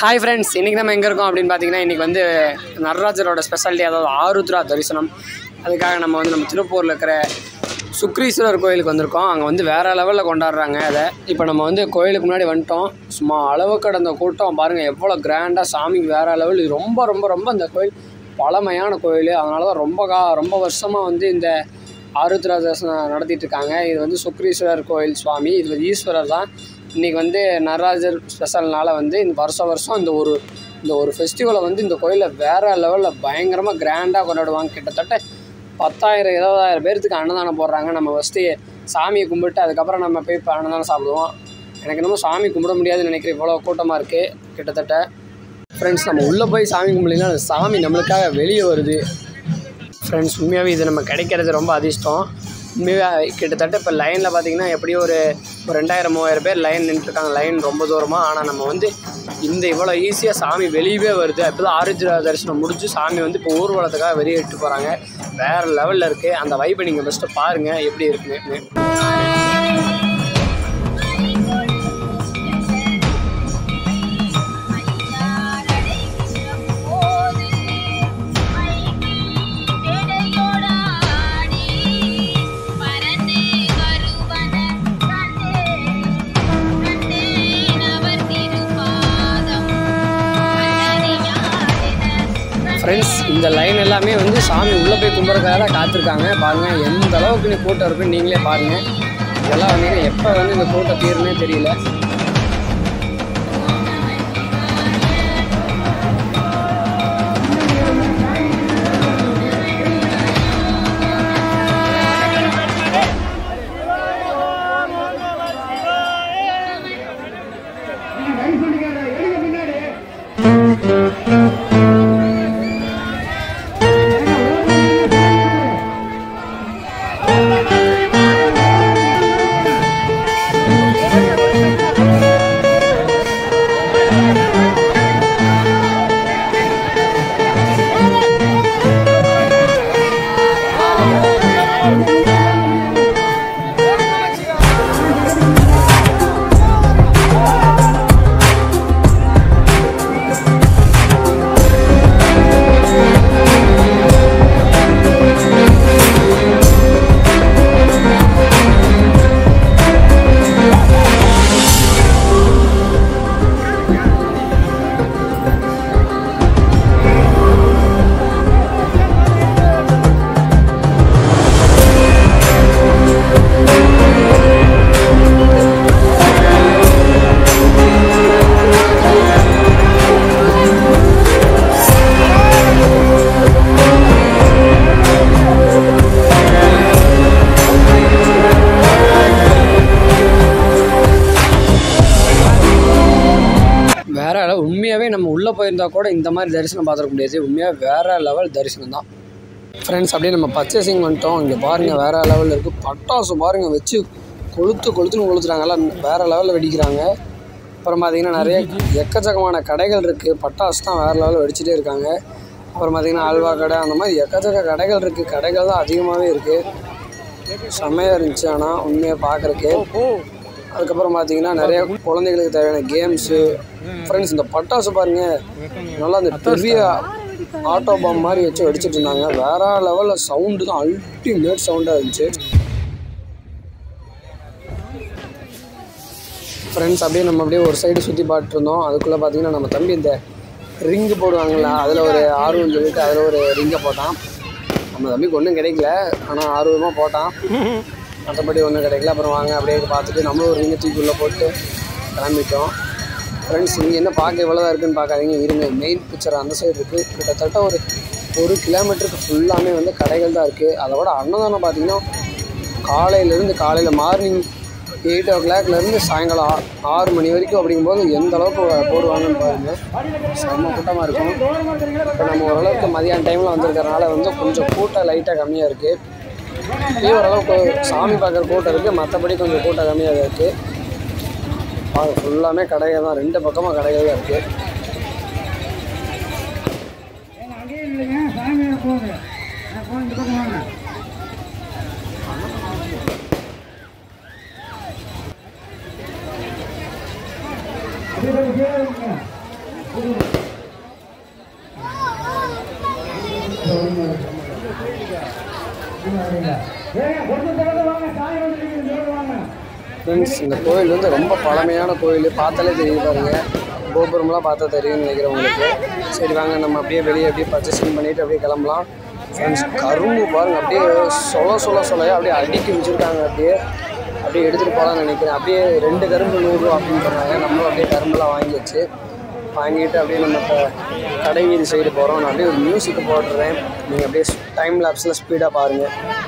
Hi friends இன்றைக்கி நம்ம எங்கே இருக்கோம் அப்படின்னு பார்த்தீங்கன்னா இன்றைக்கி வந்து நடராஜரோட ஸ்பெஷாலிட்டி அதாவது ஆருத்ரா தரிசனம் அதுக்காக நம்ம வந்து நம்ம திருப்பூரில் இருக்கிற சுக்ரீஸ்வரர் கோயிலுக்கு வந்திருக்கோம் அங்கே வந்து வேறு லெவலில் கொண்டாடுறாங்க அதை இப்போ நம்ம வந்து கோயிலுக்கு முன்னாடி வந்துட்டோம் சும்மா அளவு கடந்த கூட்டம் பாருங்கள் எவ்வளோ கிராண்டாக சாமிக்கு வேறு லெவல் இது ரொம்ப ரொம்ப ரொம்ப இந்த கோயில் பழமையான கோயில் அதனால தான் ரொம்ப கா ரொம்ப வருஷமாக வந்து இந்த ஆருத்ரா தரிசனம் நடத்திட்டு இருக்காங்க இது வந்து சுக்ரீஸ்வரர் கோயில் சுவாமி இது வந்து ஈஸ்வரர் தான் இன்றைக்கி வந்து நடராஜர் ஸ்பெஷல்னால வந்து இந்த வருஷம் வருஷம் இந்த ஒரு இந்த ஒரு ஃபெஸ்டிவலை வந்து இந்த கோயிலில் வேறு லெவலில் பயங்கரமாக கிராண்டாக கொண்டாடுவாங்க கிட்டத்தட்ட பத்தாயிரம் இருபதாயிரம் பேர்த்துக்கு அன்னதானம் போடுறாங்க நம்ம ஃபஸ்ட்டு சாமியை கும்பிட்டு அதுக்கப்புறம் நம்ம போய் இப்போ அன்னதானம் சாப்பிடுவோம் எனக்கு என்னமோ சாமி கும்பிட முடியாதுன்னு நினைக்கிறேன் இவ்வளோ கூட்டமாக இருக்குது கிட்டத்தட்ட ஃப்ரெண்ட்ஸ் நம்ம உள்ளே போய் சாமி கும்பிடலாம் அந்த சாமி நம்மளுக்காக வெளியே வருது ஃப்ரெண்ட்ஸ் உண்மையாகவே இது நம்ம கிடைக்கிறது ரொம்ப அதிர்ஷ்டம் உண்மையாக கிட்டத்தட்ட இப்போ லைனில் பார்த்தீங்கன்னா எப்படியும் ஒரு ஒரு ரெண்டாயிரம் மூவாயிரம் பேர் லைன் நின்றுருக்காங்க லைன் ரொம்ப தூரமாக ஆனால் நம்ம வந்து இந்த இவ்வளோ ஈஸியாக சாமி வெளியவே வருது இப்போ தான் ஆருத்ரா தரிசனம் முடிஞ்சு சாமி வந்து இப்போ ஊர்வலத்துக்காக வெளியே இட்டு போகிறாங்க வேறு லெவலில் இருக்குது அந்த வைப்பை நீங்கள் ஃபஸ்ட்டு பாருங்கள் எப்படி இருக்குன்னு ஃப்ரெண்ட்ஸ் இந்த லைன் எல்லாமே வந்து சாமி உள்ளே போய் கும்பிட்றதுக்காக தான் காத்திருக்காங்க பாருங்கள் எந்த அளவுக்கு நீ கூட்டம் இருக்குன்னு நீங்களே பாருங்கள் இதெல்லாம் வந்தீங்கன்னா எப்போ வந்து இந்த கூட்டம் தீருன்னே தெரியல வேற லெவல் உண்மையாகவே நம்ம உள்ளே போயிருந்தா கூட இந்த மாதிரி தரிசனம் பார்த்துருக்க முடியாது உண்மையாக வேற லெவல் தரிசனம் தான் ஃப்ரெண்ட்ஸ் அப்படியே நம்ம பர்ச்சேசிங் வந்துட்டோம் இங்கே பாருங்கள் வேற லெவலில் இருக்குது பட்டாசு பாருங்கள் வச்சு கொளுத்து கொளுத்துன்னு கொளுத்துறாங்கல்ல வேற லெவலில் வெடிக்கிறாங்க அப்புறம் பார்த்தீங்கன்னா நிறைய எக்கச்சக்கமான கடைகள் இருக்குது பட்டாசு தான் வேறு லெவலில் வெடிச்சிட்டே இருக்காங்க அப்புறம் பார்த்தீங்கன்னா அல்வா கடை அந்த மாதிரி எக்கச்சக்க கடைகள் இருக்குது கடைகள் தான் அதிகமாகவே இருக்குது செம்மையாக இருந்துச்சு ஆனால் உண்மையாக பார்க்குறக்கு அதுக்கப்புறம் பார்த்தீங்கன்னா நிறைய குழந்தைகளுக்கு தேவையான கேம்ஸு ஃப்ரெண்ட்ஸ் இந்த பட்டாசு பாருங்க நல்லா அந்த பெரிய ஆட்டோ பாம் மாதிரி வச்சு வெடிச்சிட்டு இருந்தாங்க வேற லெவலில் சவுண்டு தான் அல்டிமேட் சவுண்டாக இருந்துச்சு ஃப்ரெண்ட்ஸ் அப்படியே நம்ம அப்படியே ஒரு சைடு சுற்றி பார்த்துட்டு இருந்தோம் அதுக்குள்ளே பார்த்தீங்கன்னா நம்ம தம்பி இந்த ரிங்கு போடுவாங்களா அதில் ஒரு ஆர்வம் சொல்லிட்டு அதில் ஒரு ரிங்கை போட்டான் நம்ம தம்பிக்கு ஒன்றும் கிடைக்கல ஆனால் ஆர்வமாக போட்டான் மற்றபடி ஒன்றும் கிடைக்கல அப்புறம் வாங்க அப்படியே பார்த்துட்டு நம்மளும் ஒரு ரிங்கை தூக்கி உள்ளே போட்டு கிளம்பிட்டோம் ஃப்ரெண்ட்ஸ் இங்கே என்ன பார்க்க எவ்வளோ இருக்குன்னு பார்க்காதீங்க இருங்க மெயின் பிக்சர் அந்த சைடு இருக்குது கிட்டத்தட்ட ஒரு ஒரு கிலோமீட்டருக்கு ஃபுல்லாமே வந்து கடைகள் தான் இருக்குது அதை விட அன்னதானம் பார்த்தீங்கன்னா காலையிலேருந்து காலையில் மார்னிங் எயிட் ஓ கிளாக்லேருந்து சாயங்காலம் ஆ- ஆறு மணி வரைக்கும் அப்படிங்கும்போது எந்த அளவுக்கு போடுவாங்கன்னு பாருங்கள் செம்ம கூட்டமாக இருக்கும் இப்போ நம்ம ஓரளவுக்கு மதியான டைமில் வந்திருக்கறனால வந்து கொஞ்சம் கூட்டம் லைட்டாக கம்மியாக இருக்குது இதே ஓரளவுக்கு சாமி பார்க்குற கூட்டம் இருக்குது மற்றபடி கொஞ்சம் கூட்டம் கம்மியாக இருக்குது அது ஃபுல்லாமே கடைகள் தான் ரெண்டு பக்கமாக கடைகள் தான் இருக்குது அங்கேயும் இல்லைங்க சாமி போகுது நான் போய் இந்த பக்கம் வாங்க அப்படியே கொஞ்சம் கீழே வைங்க. ஏங்க கொஞ்சம் திறந்து வாங்க சாமி வந்து திறந்து வாங்க ஃப்ரெண்ட்ஸ் இந்த கோயில் வந்து ரொம்ப பழமையான கோயில் பார்த்தாலே தெரியும் பாருங்க கோபுரம்லாம் பார்த்தா தெரியும்னு நினைக்கிறேன் உங்களுக்கு சரி வாங்க நம்ம அப்படியே வெளியே அப்படியே பர்ச்சேசிங் பண்ணிட்டு அப்படியே கிளம்பலாம் ஃப்ரெண்ட்ஸ் கரும்பு பாருங்க அப்படியே சொல சொல சொலையா அப்படியே அடுக்கி வச்சுருக்காங்க அப்படியே அப்படியே எடுத்துகிட்டு போகலான்னு நினைக்கிறேன் அப்படியே ரெண்டு கரும்பு நூறுரூவா அப்படின்னு சொன்னாங்க நம்மளும் அப்படியே கரும்புலாம் வாங்கி வச்சு வாங்கிட்டு அப்படியே நம்ம இப்போ கடை வீதி சைடு போகிறோம் நான் அப்படியே ஒரு மியூசிக்கு போட்டுறேன் நீங்கள் அப்படியே டைம் லேப்ஸில் ஸ்பீடாக பாருங்கள்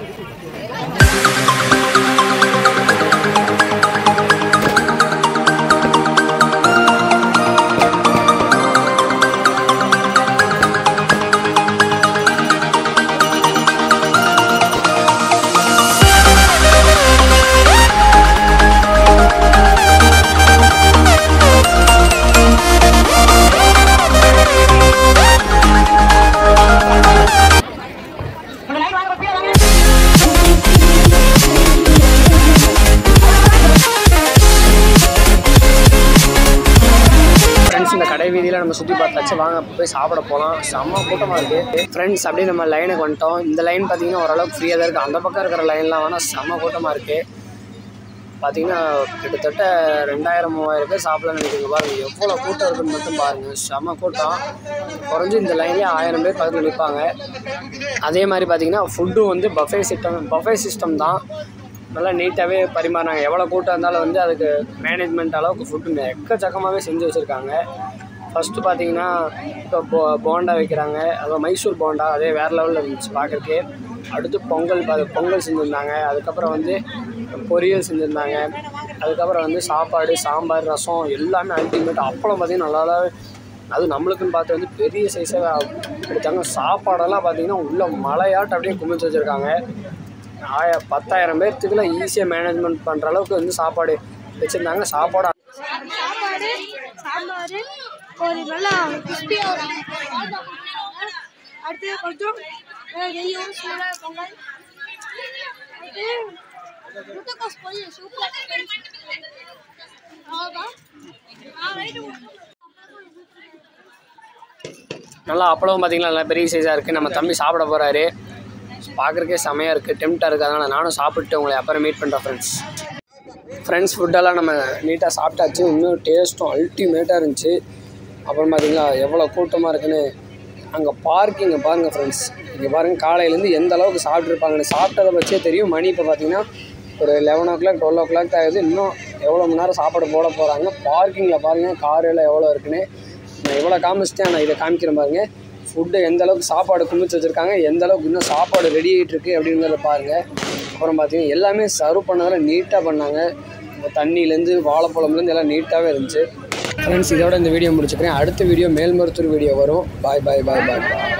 ஃப்ரெண்ட்ஸ் இந்த கடை வீதியில் நம்ம சுற்றி பார்த்தாச்சு வாங்க போய் சாப்பிட போகலாம் செம்ம கூட்டமாக இருக்குது ஃப்ரெண்ட்ஸ் அப்படியே நம்ம லைனுக்கு வந்துட்டோம் இந்த லைன் பார்த்தீங்கன்னா ஓரளவுக்கு ஃப்ரீயாக தான் இருக்குது அந்த பக்கம் இருக்கிற லைன்லாம் வேணால் செம்ம கூட்டமாக இருக்குது பார்த்தீங்கன்னா கிட்டத்தட்ட ரெண்டாயிரம் மூவாயிரம் பேர் சாப்பிடலாம்னு நினைக்கிறீங்க பாருங்கள் எவ்வளோ கூட்டம் இருக்குன்னு மட்டும் பாருங்கள் செம்ம கூட்டம் குறைஞ்சி இந்த லைன்லேயே ஆயிரம் பேர் பக்கத்தில் நிற்பாங்க அதே மாதிரி பார்த்தீங்கன்னா ஃபுட்டும் வந்து பஃபே சிஸ்டம் பஃபே சிஸ்டம் தான் நல்லா நீட்டாகவே பரிமாறினாங்க எவ்வளோ கூட்டம் இருந்தாலும் வந்து அதுக்கு மேனேஜ்மெண்ட் அளவுக்கு ஃபுட்டு எக்கச்சக்கமாகவே செஞ்சு வச்சுருக்காங்க ஃபஸ்ட்டு பார்த்தீங்கன்னா இப்போ போ போண்டா வைக்கிறாங்க அதாவது மைசூர் போண்டா அதே வேறு லெவலில் இருந்துச்சு பார்க்குறதுக்கே அடுத்து பொங்கல் ப- பொங்கல் செஞ்சுருந்தாங்க அதுக்கப்புறம் வந்து பொரியல் செஞ்சுருந்தாங்க அதுக்கப்புறம் வந்து சாப்பாடு சாம்பார் ரசம் எல்லாமே அல்டிமேட் அப்பளம் பார்த்தீங்கன்னா நல்லா அது நம்மளுக்குன்னு பார்த்து வந்து பெரிய சைஸாக எடுத்தாங்க சாப்பாடெல்லாம் பார்த்தீங்கன்னா உள்ள மலையாட்டு அப்படியே குமிச்சு வச்சுருக்காங்க ஆய பத்தாயிரம் பேர்த்துக்குலாம் ஈஸியாக மேனேஜ்மெண்ட் பண்ணுற அளவுக்கு வந்து சாப்பாடு வச்சுருந்தாங்க சாப்பாடு சாப்பாடு சாம்பார் ஒரு நல்லா கிறிஸ்பியாக ஒரு அடுத்து கொஞ்சம் அஹ், நெய்யும் சூடாக பொங்கல் அடுத்து முட்டைக்கோஸ் பொரியல் சூப்பர் அவ்வளோதான் ஆ ரைட்டு நல்லா அப்பளம் பார்த்தீங்களா நல்லா பெரிய சைஸாக இருக்குது நம்ம தம்பி சாப்பிட போகிறாரு பார்க்குறக்கே செமையாக இருக்குது டெம்ட்டாக இருக்குது அதனால் நானும் சாப்பிட்டு உங்களை அப்புறம் மீட் பண்ணுறேன் ஃப்ரெண்ட்ஸ் ஃப்ரெண்ட்ஸ் ஃபுட்டெல்லாம் நம்ம நீட்டாக சாப்பிட்டாச்சு இன்னும் டேஸ்ட்டும் அல்டிமேட்டாக இருந்துச்சு அப்புறம் பார்த்தீங்களா எவ்வளோ கூட்டமாக இருக்குன்னு அங்கே பார்க்கிங்கை பாருங்கள் ஃப்ரெண்ட்ஸ் இங்கே பாருங்கள் காலையிலேருந்து எந்த அளவுக்கு சாப்பிட்ருப்பாங்கன்னு சாப்பிட்டதை வச்சே தெரியும் மணி இப்போ பார்த்தீங்கன்னா ஒரு eleven o'clock twelve o'clock ஆகுது இன்னும் எவ்வளோ மணி நேரம் சாப்பாடு போட போகிறாங்க பார்க்கிங்கில் பாருங்கள் கார் எல்லாம் எவ்வளோ இருக்குன்னு நான் இவ்வளோ காமிச்சிட்டேன் நான் இதை காமிக்கிறேன் பாருங்க ஃபுட்டு எந்த அளவுக்கு சாப்பாடு குமிச்சு வச்சுருக்காங்க எந்த அளவுக்கு இன்னும் சாப்பாடு ரெடி ஆகிட்டு இருக்கு அப்படிங்கிறத பாருங்கள் அப்புறம் பார்த்தீங்கன்னா எல்லாமே சர்வ் பண்ணதெல்லாம் நீட்டாக பண்ணாங்க இந்த தண்ணியிலேருந்து வாழைப்பழம்லேருந்து எல்லாம் நீட்டாகவே இருந்துச்சு ஃப்ரெண்ட்ஸ் இதோட இந்த வீடியோ முடிச்சுக்கிறேன் அடுத்த வீடியோ மேல்மருத்தூர் வீடியோ வரும் பாய் பாய் பாய் பாய்